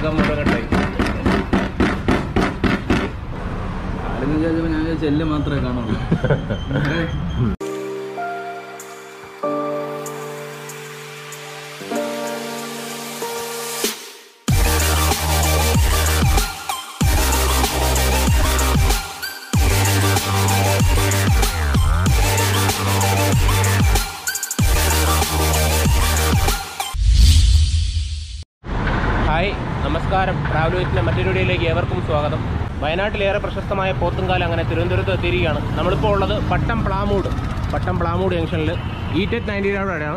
കാലൊക്കെ മുഴുവൻ കെട്ടായി കാലൊക്കെ ചോദിച്ചപ്പോൾ ഞാൻ വിചാരിച്ചു എല്ല് മാത്രമേ കാണുള്ളൂ ഹായ് നമസ്കാരം ട്രാവൽ വിറ്റിൻ്റെ മറ്റൊരു വീഡിയോയിലേക്ക് ഏവർക്കും സ്വാഗതം വയനാട്ടിലേറെ പ്രശസ്തമായ പോത്തുംകാലം അങ്ങനെ തിരുവനന്തപുരത്ത് എത്തിയിരിക്കുകയാണ് നമ്മളിപ്പോൾ ഉള്ളത് പട്ടം പ്ലാമൂട് പട്ടം പ്ലാമൂട് ജംഗ്ഷനിൽ ഇ ടെറ്റ് നയൻറ്റീനോടെയാണ്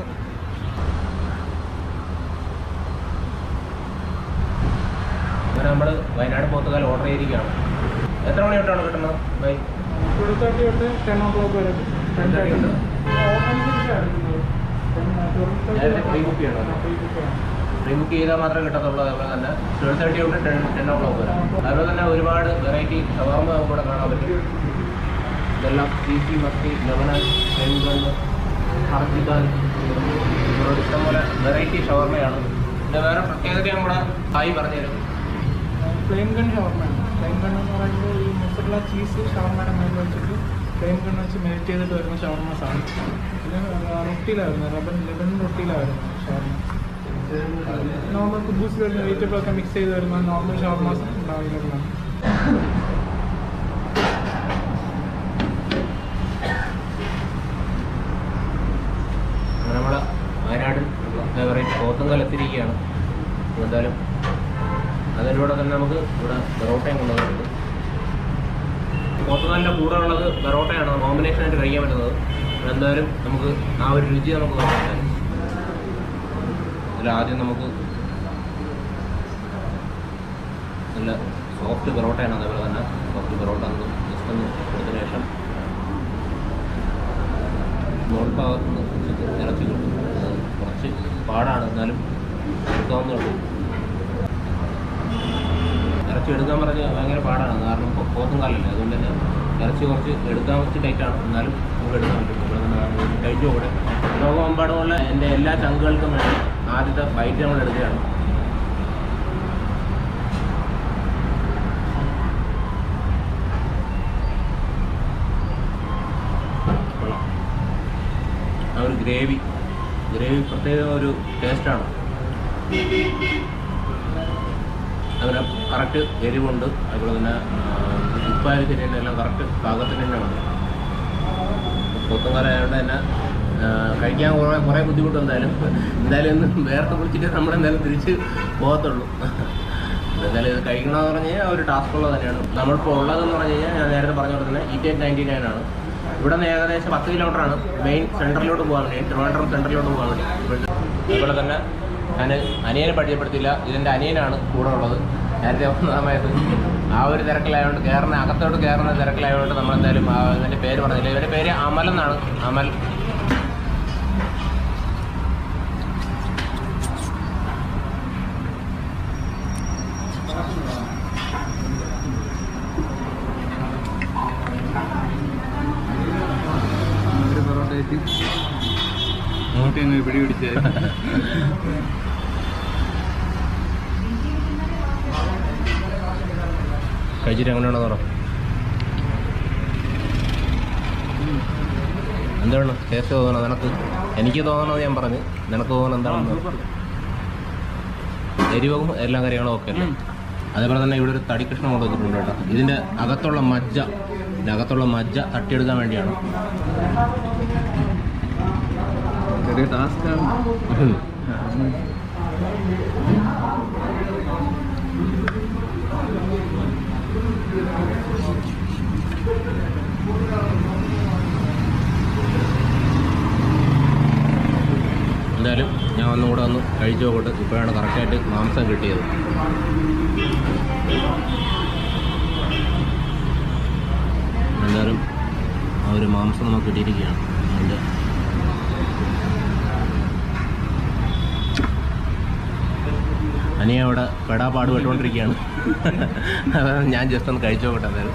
അങ്ങനെ നമ്മൾ വയനാട് പോത്തുകാലം ഓർഡർ ചെയ്തിരിക്കുകയാണ് എത്ര മണി തൊട്ടാണ് കിട്ടുന്നത് ബൈ ട്വൽവ് തേർട്ടി തൊട്ട് ടെൻ ഓ ക്ലോക്ക് വരെ ടെൻ തേർട്ടി ഉണ്ട്. നേരത്തെ പ്രീ ബുക്ക് ചെയ്യണോ പ്രീ ബുക്ക് ചെയ്താൽ മാത്രമേ കിട്ടത്തുള്ളൂ അതുപോലെ തന്നെ ട്വൽവ് തേർട്ടി തൊട്ട് ടെൻ ടെൻ ഓ ക്ലോക്ക് വരെ അതുപോലെ തന്നെ ഒരുപാട് വെറൈറ്റി ഷവർമ നമുക്ക് ഇവിടെ കാണാൻ പറ്റും ഇതെല്ലാം സീസി മത്തി ലെമണൻ പെൻഗൺ ഹർജിക്കാൻ ഇവരോട് ഇഷ്ടംപോലെ വെറൈറ്റി ഷവർമയാണ് പിന്നെ വേറെ പ്രത്യേകതയും കൂടെ ഹായ് പറഞ്ഞുതരും പ്ലെയിൻ ഗൺ ഷവർമ പ്ലെയിൻ ഗൺ എന്ന് പറയുമ്പോൾ ഈ മുസറുള്ള ചീസ് ഷവർമയുടെ മേളിൽ വെച്ചിട്ട് പ്ലെയിൻ ഗൺ വെച്ച് മെൽറ്റ് ചെയ്തിട്ട് വരുന്ന ഷവർമ സാധനം പിന്നെ റൊട്ടിയിലാണ് വരുന്നത് റബൻ ലെബൻ റൊട്ടിയിലാണ് വരുന്നത് ഷവർമ നോർമൽ കുബൂസ് വരുന്ന വെജിറ്റബിൾ ഒക്കെ മിക്സ് ചെയ്ത് വരുന്ന നോർമൽ ഷവർമാസ് ഉണ്ടാവുന്നതാണ് നമ്മുടെ വയനാട് വെറൈറ്റി പോത്തുങ്കൽ എത്തിയിരിക്കുകയാണ് എന്തായാലും അതിലൂടെ തന്നെ നമുക്ക് ഇവിടെ ബെറോട്ടയും കൊണ്ടുവന്നിട്ടുണ്ട് പോത്തുങ്കലിൻ്റെ കൂടെ ഉള്ളത് ബെറോട്ടയാണ് കോമ്പിനേഷനായിട്ട് കഴിക്കാൻ പറ്റുന്നത് എന്തായാലും നമുക്ക് ആ ഒരു രുചി നമുക്ക് നോക്കാം അതിൽ ആദ്യം നമുക്ക് നല്ല സോഫ്റ്റ് ബെറോട്ടയാണ് അതേപോലെ തന്നെ സോഫ്റ്റ് ബെറോട്ട ഒന്ന് ജസ്റ്റ് ഒന്ന് കൊടുത്തതിന് ശേഷം മോൾ ഭാഗത്ത് നിന്ന് കുറച്ച് ഇറച്ചി കിട്ടും അത് കുറച്ച് പാടാണ് എന്നാലും എടുക്കാവുന്നേ ഉള്ളൂ ഇറച്ചി എടുക്കാൻ പറഞ്ഞ് ഭയങ്കര പാടാണ് കാരണം പൊ- പോത്തും കാലല്ലേ അതുകൊണ്ട് തന്നെ ഇറച്ചി കുറച്ച് എടുക്കാൻ കുറച്ച് ടൈറ്റാണ് എന്നാലും നമുക്ക് എടുക്കാൻ പറ്റും ഇവിടെ നിന്ന് കഴിച്ചു കൂടെ ലോകമെമ്പാടുമുള്ള എൻ്റെ എല്ലാ ചങ്കുകൾക്കും വേണ്ടി ആദ്യത്തെ ബൈറ്റ് നമ്മൾ എടുക്കുകയാണ് കൊള്ളാം ആ ഒരു ഗ്രേവി ഗ്രേവി പ്രത്യേക ഒരു ടേസ്റ്റാണ് അതുപോലെ കറക്റ്റ് എരിവുണ്ട് അതുപോലെ തന്നെ ഉപ്പായ ശരിയുണ്ട് എല്ലാം കറക്റ്റ് പാകത്തിന് തന്നെയാണ് പോത്തുംകാല ആയതുകൊണ്ട് തന്നെ ആ, കഴിക്കാൻ കുറേ കുറേ ബുദ്ധിമുട്ട് എന്തായാലും എന്തായാലും ഇന്ന് വേർത്ത് കുളിച്ചിട്ട് നമ്മളെന്തായാലും തിരിച്ച് പോകത്തുള്ളൂ എന്തായാലും ഇത് കഴിക്കണമെന്ന് പറഞ്ഞു കഴിഞ്ഞാൽ ഒരു ടാസ്ക് ഉള്ളത് തന്നെയാണ് നമ്മളിപ്പോൾ ഉള്ളതെന്ന് പറഞ്ഞു കഴിഞ്ഞാൽ ഞാൻ നേരത്തെ പറഞ്ഞ പോലെ തന്നെ ഇ ടെൻ നയൻറ്റി നയൻ ആണ് ഇവിടെ നിന്ന് ഏകദേശം പത്ത് കിലോമീറ്റർ ആണ് മെയിൻ സെൻറ്ററിലോട്ട് പോകാൻ വേണ്ടി തിരുവനന്തപുരം സെൻറ്ററിലോട്ട് പോകാൻ വേണ്ടി ഇവിടുത്തെ അതുപോലെ തന്നെ ഞാൻ അനിയനെ പരിചയപ്പെടുത്തില്ല ഇതിൻ്റെ അനിയനാണ് കൂടെ ഉള്ളത് നേരത്തെ വന്ന സമയത്ത് ആ ഒരു തിരക്കിലായതുകൊണ്ട് കയറുന്ന അകത്തോട്ട് കയറുന്ന തിരക്കിലായതുകൊണ്ട് നമ്മളെന്തായാലും ആ ഇതിൻ്റെ പേര് പറഞ്ഞില്ല ഇവൻ്റെ പേര് അമൽ എന്നാണ് അമൽ ഒരു പൊറോട്ട വെച്ച് നോട്ടി അങ്ങ് പിടി പിടിച്ചത് കഴിച്ചിട്ട് എങ്ങനെയാണെന്ന് പറ എന്താണ് ടേസ്റ്റ് തോന്നണം നിനക്ക് എനിക്ക് തോന്നണത് ഞാൻ പറഞ്ഞു നിനക്ക് തോന്നണം എന്താണെന്ന് എരിവും എല്ലാ കാര്യങ്ങളും ഓക്കെ അല്ലേ അതേപോലെ തന്നെ ഇവിടെ ഒരു തടി കഷ്ണം കൊണ്ട് വെച്ചിട്ടുണ്ട് കേട്ടോ ഇതിൻ്റെ അകത്തുള്ള മജ്ജ ഇതിൻ്റെ അകത്തുള്ള മജ്ജ തട്ടിയെടുക്കാൻ വേണ്ടിയാണ് ചെറിയ ടാസ്ക്കാണ് എന്തായാലും ഞാൻ ഒന്നും കൂടെ ഒന്ന് കഴിച്ചു നോക്കട്ടെ ഇപ്പോഴാണ് കറക്റ്റായിട്ട് മാംസം കിട്ടിയത് എന്തായാലും ആ ഒരു മാംസം നമുക്ക് കിട്ടിയിരിക്കുകയാണ് അതിൻ്റെ അനിയ അവിടെ പെടാ പാട് പെട്ടുകൊണ്ടിരിക്കുകയാണ് അതാണ് ഞാൻ ജസ്റ്റ് ഒന്ന് കഴിച്ചു നോക്കട്ടെ എന്തായാലും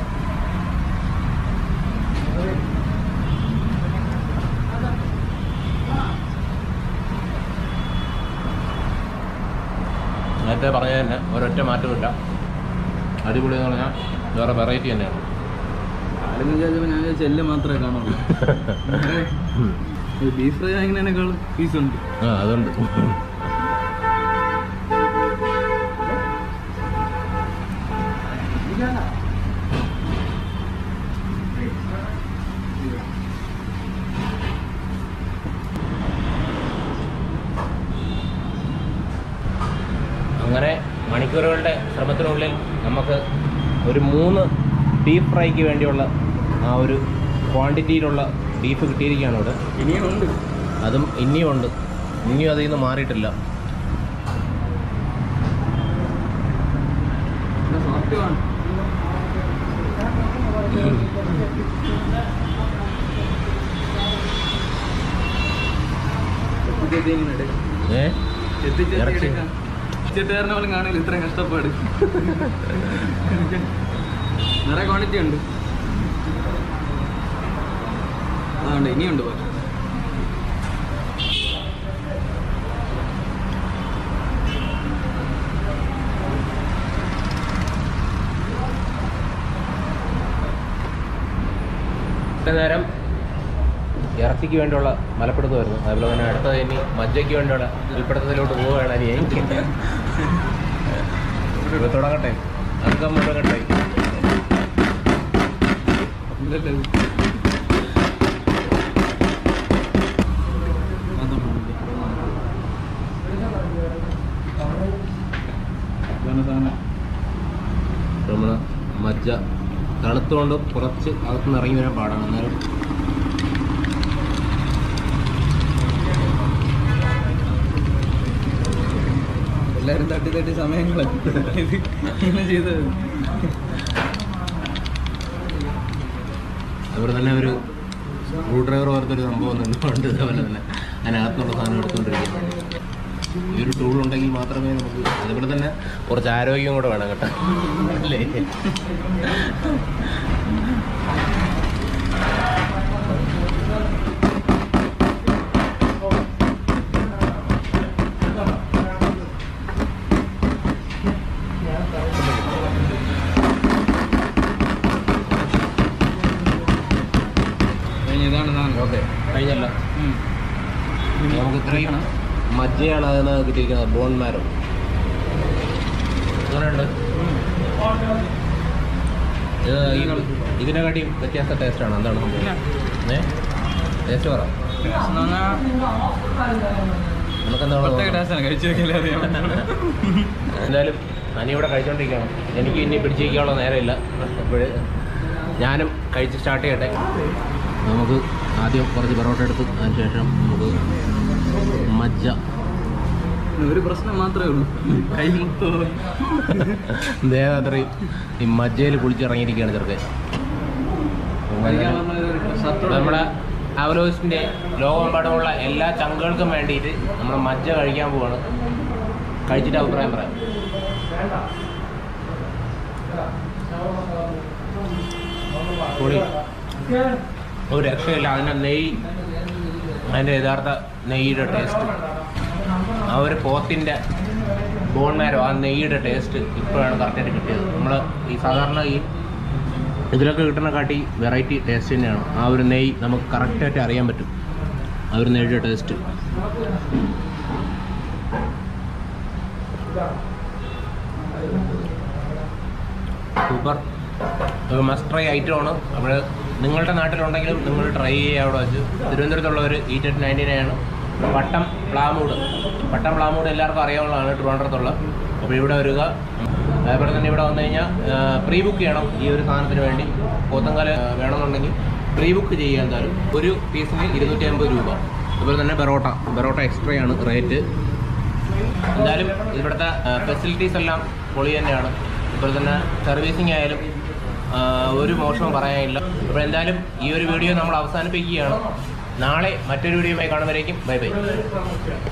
നേരത്തെ പറഞ്ഞ തന്നെ ഒരൊറ്റ മാറ്റമില്ല അടിപൊളി എന്ന് പറഞ്ഞാൽ വേറെ വെറൈറ്റി തന്നെയാണ് കാലെന്ന് വിചാരിച്ചപ്പോൾ ഞാൻ വിചാരിച്ച എല്ല് മാത്രമേ കാണുള്ളൂ ബീഫ് ഫ്രൈ വാങ്ങിനേക്കാൾ പീസ് ഉണ്ട് ആ അതുണ്ട് അങ്ങനെ മണിക്കൂറുകളുടെ ശ്രമത്തിനുള്ളിൽ നമുക്ക് ഒരു മൂന്ന് ബീഫ് ഫ്രൈക്ക് വേണ്ടിയുള്ള ആ ഒരു ക്വാണ്ടിറ്റിയിലുള്ള ബീഫ് കിട്ടിയിരിക്കുകയാണ് ഇവിടെ ഇനിയും ഉണ്ട് അതും ഇനിയും ഉണ്ട് ഇനിയും അതിൽ നിന്ന് മാറിയിട്ടില്ല സോഫ്റ്റ് ആണ് ഏ ഇറച്ചി. ചെട്ടുകാരനെ പോലും കാണില്ല ഇത്രയും കഷ്ടപ്പാട് നിറയെ ക്വാണ്ടിറ്റി ഉണ്ട് അതുകൊണ്ട് ഇനിയുണ്ട് കുറച്ച് ഇത്ര നേരം ഇറച്ചിക്ക് വേണ്ടിയുള്ള മലപ്പെടുത്തമായിരുന്നു അതുപോലെ തന്നെ അടുത്തത് ഇനി മജ്ജയ്ക്ക് വേണ്ടിയുള്ള ഉൾപ്പെടുത്തത്തിലോട്ട് പോവുകയാണ് ഇനി ഇപ്പൊ തുടങ്ങട്ടെ അംഗം തുടങ്ങട്ടെ ഇതാണ് സാധനം നമ്മൾ മജ്ജ തണുത്തുകൊണ്ട് കുറച്ച് അകത്തുനിന്ന് ഇറങ്ങി വരാൻ പാടാണ് എന്നാലും എല്ലാരും തട്ടി തട്ടി സമയങ്ങളെ ഇത് ഇങ്ങനെ ചെയ്തത് അതുപോലെ തന്നെ ഒരു സ്ക്രൂ ഡ്രൈവർ പോലത്തെ ഒരു സംഭവം ഒന്നും ഉണ്ട് അതുപോലെ തന്നെ അതിനകത്തുള്ള സാധനം എടുത്തുകൊണ്ടിരിക്കുന്നത് ഈ ഒരു ടൂൾ ഉണ്ടെങ്കിൽ മാത്രമേ നമുക്ക് അതുപോലെ തന്നെ കുറച്ച് ആരോഗ്യം കൂടെ വേണം കേട്ടോ അല്ലേ കഴിഞ്ഞ ഇതാണ് സാധനം ഓക്കെ കഴിഞ്ഞല്ലോ ഉം. നമുക്ക് ഇത്രയും മജ്ജയാണ് അതിന് കിട്ടിയിരിക്കുന്നത് ബോൺ മാരോ അങ്ങനെയുണ്ട് ഇത് ഈ ഇതിനെക്കാട്ടിയും വ്യത്യാസ ടേസ്റ്റാണ് എന്താണ് സംഭവം ഏ ടേസ്റ്റ് പറ എന്ന് പറഞ്ഞാ നമുക്കെന്താണ് പ്രത്യേക ടേസ്റ്റാണ് കഴിച്ചു നോക്കിയാലേ അറിയാം എന്തായാലും അനിയുടെ കഴിച്ചോണ്ടിരിക്കുകയാണ് എനിക്ക് ഇനി പിടിച്ചിരിക്കാനുള്ള നേരമില്ല അപ്പോൾ ഞാനും കഴിച്ച് സ്റ്റാർട്ട് ചെയ്യട്ടെ നമുക്ക് ആദ്യം കുറച്ച് പൊറോട്ട എടുത്ത് അതിന് ശേഷം നമുക്ക് മജ്ജ ഒരു പ്രശ്നം മാത്രമേ ഉള്ളൂ കൈ ദേഹം അത്രയും ഈ മജ്ജയിൽ കുളിച്ചിറങ്ങിയിരിക്കുകയാണ് ചെറുക്കൻ അപ്പോൾ നമ്മുടെ അവലോസിൻ്റെ ലോകമെമ്പാടുമുള്ള എല്ലാ ചങ്കുകൾക്കും വേണ്ടിയിട്ട് നമ്മൾ മജ്ജ കഴിക്കാൻ പോവാണ് കഴിച്ചിട്ട് അഭിപ്രായം പറയാം പൊളി ഒരു രക്ഷയില്ല അതിൻ്റെ നെയ്യ് അതിൻ്റെ യഥാർത്ഥ നെയ്യുടെ ടേസ്റ്റ് ആ ഒരു പോത്തിൻ്റെ ബോൺമാരോ ആ നെയ്യുടെ ടേസ്റ്റ് ഇപ്പോഴാണ് കറക്റ്റായിട്ട് കിട്ടിയത് നമ്മൾ ഈ സാധാരണ ഈ ഇതിലൊക്കെ കിട്ടുന്ന കാട്ടി വെറൈറ്റി ടേസ്റ്റ് തന്നെയാണ് ആ ഒരു നെയ്യ് നമുക്ക് കറക്റ്റായിട്ട് അറിയാൻ പറ്റും ആ ഒരു നെയ്യുടെ ടേസ്റ്റ് സൂപ്പർ ഒരു മസ്റ്റ് ട്രൈ ഐറ്റമാണ് അപ്പോൾ നിങ്ങളുടെ നാട്ടിലുണ്ടെങ്കിലും നിങ്ങൾ ട്രൈ ചെയ്യുക അവിടെ വെച്ച് തിരുവനന്തപുരത്തുള്ളവർ ഈറ്റ് അറ്റ് നയൻറ്റി ആണ് പട്ടം പ്ലാമൂട് പട്ടം പ്ലാമൂട് എല്ലാവർക്കും അറിയാവുന്നതാണ് ട്രിവാൻഡ്രത്തുള്ള അപ്പോൾ ഇവിടെ വരിക അതേപോലെ തന്നെ ഇവിടെ വന്നു കഴിഞ്ഞാൽ പ്രീ ബുക്ക് ചെയ്യണം ഈ ഒരു സാധനത്തിന് വേണ്ടി പോത്തങ്കാല വേണമെന്നുണ്ടെങ്കിൽ പ്രീ ബുക്ക് ചെയ്യുക എന്തായാലും ഒരു പീസിന് ഇരുന്നൂറ്റി അമ്പത് രൂപ അതുപോലെ തന്നെ ബെറോട്ട ബെറോട്ട എക്സ്ട്രാ ആണ് റേറ്റ് എന്തായാലും ഇവിടുത്തെ ഫെസിലിറ്റീസ് എല്ലാം പൊളി തന്നെയാണ് അതുപോലെ തന്നെ സർവീസിങ് ആയാലും ആ, ഒരു മോശവും പറയാനില്ല അപ്പോൾ എന്തായാലും ഈ ഒരു വീഡിയോ നമ്മൾ അവസാനിപ്പിക്കുകയാണ് നാളെ മറ്റൊരു വീഡിയോയുമായി കാണുമ്പോഴേക്കും ബൈ ബൈ